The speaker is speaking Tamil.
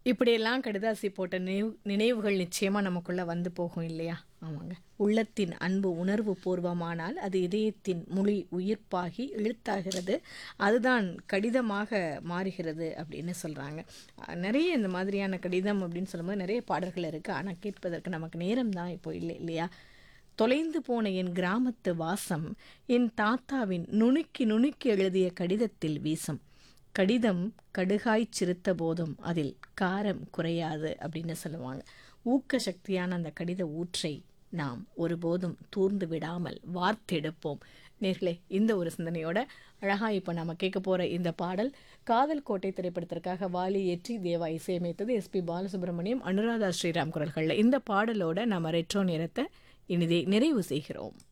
இப்படியெல்லாம் கடிதாசி போட்ட நினைவு நினைவுகள் நிச்சயமாக நமக்குள்ளே வந்து போகும் இல்லையா ஆமாங்க உள்ளத்தின் அன்பு உணர்வு பூர்வமானால் அது இதயத்தின் மொழி உயிர்ப்பாகி எழுத்தாகிறது அதுதான் கடிதமாக மாறுகிறது அப்படின்னு சொல்கிறாங்க நிறைய இந்த மாதிரியான கடிதம் அப்படின்னு சொல்லும்போது நிறைய பாடல்கள் இருக்குது ஆனால் கேட்பதற்கு நமக்கு நேரம் தான் இப்போ இல்லை இல்லையா தொலைந்து போன என் கிராமத்து வாசம் என் தாத்தாவின் நுணுக்கி நுணுக்கி எழுதிய கடிதத்தில் வீசும் கடிதம் கடுகாய் சிறுத்த போதும் அதில் காரம் குறையாது அப்படின்னு சொல்லுவாங்க ஊக்க சக்தியான அந்த கடித ஊற்றை நாம் ஒருபோதும் தூர்ந்து விடாமல் வார்த்தெடுப்போம் நேர்களே இந்த ஒரு சிந்தனையோட அழகாக இப்போ நம்ம கேட்க போகிற இந்த பாடல் காதல் கோட்டை திரைப்படத்திற்காக வாலி ஏற்றி தேவா இசையமைத்தது எஸ்பி பாலசுப்ரமணியம் அனுராதா ஸ்ரீராம் குரல்களில் இந்த பாடலோட நம்ம ரெட்ரோ நேரத்தை இனிதே நிறைவு செய்கிறோம்